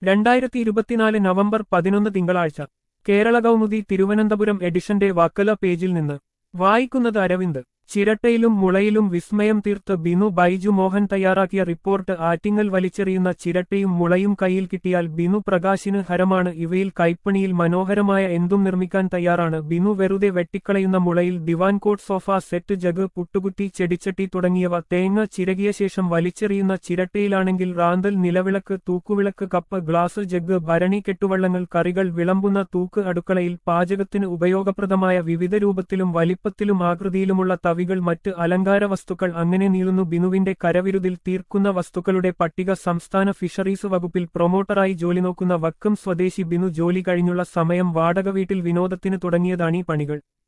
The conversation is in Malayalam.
രണ്ടായിരത്തി ഇരുപത്തിനാല് നവംബർ പതിനൊന്ന് തിങ്കളാഴ്ച കേരള കൗമുദി തിരുവനന്തപുരം എഡിഷന്റെ വക്കല പേജിൽ നിന്ന് വായിക്കുന്നത് അരവിന്ദ് ചിരട്ടയിലും മുളയിലും വിസ്മയം തീർത്ത് ബിനു ബൈജു മോഹൻ തയ്യാറാക്കിയ റിപ്പോർട്ട് ആറ്റിങ്ങൽ വലിച്ചെറിയുന്ന ചിരട്ടയും മുളയും കയ്യിൽ കിട്ടിയാൽ ബിനു പ്രകാശിന് ഹരമാണ് ഇവയിൽ കൈപ്പണിയിൽ മനോഹരമായ എന്തും നിർമ്മിക്കാൻ തയ്യാറാണ് ബിനു വെറുതെ വെട്ടിക്കളയുന്ന മുളയിൽ divan cot sofa set jug പുട്ടുകുറ്റി ചെടിച്ചട്ടി തുടങ്ങിയവ തേങ്ങ ചിരകിയ ശേഷം വലിച്ചെറിയുന്ന ചിരട്ടയിലാണെങ്കിൽ റാന്തൽ നിലവിളക്ക് തൂക്കുവിളക്ക് കപ്പ് ഗ്ലാസ് ജഗ് ഭരണി കെട്ടുവള്ളങ്ങൾ കറികൾ വിളമ്പുന്ന തൂക്ക് അടുക്കളയിൽ പാചകത്തിന് ഉപയോഗപ്രദമായ വിവിധ രൂപത്തിലും വലിപ്പത്തിലും ആകൃതിയിലുമുള്ള തവികൾ മറ്റ് അലങ്കാര വസ്തുക്കൾ അങ്ങനെ നീളുന്നു ബിനുവിന്റെ കരവിരുതിൽ തീർക്കുന്ന വസ്തുക്കളുടെ പട്ടിക സംസ്ഥാന ഫിഷറീസ് വകുപ്പിൽ പ്രൊമോട്ടറായി ജോലി നോക്കുന്ന വക്കം സ്വദേശി ബിനു ജോലി കഴിഞ്ഞുള്ള സമയം വാടക വീട്ടിൽ വിനോദത്തിന് തുടങ്ങിയതാണീ പണികൾ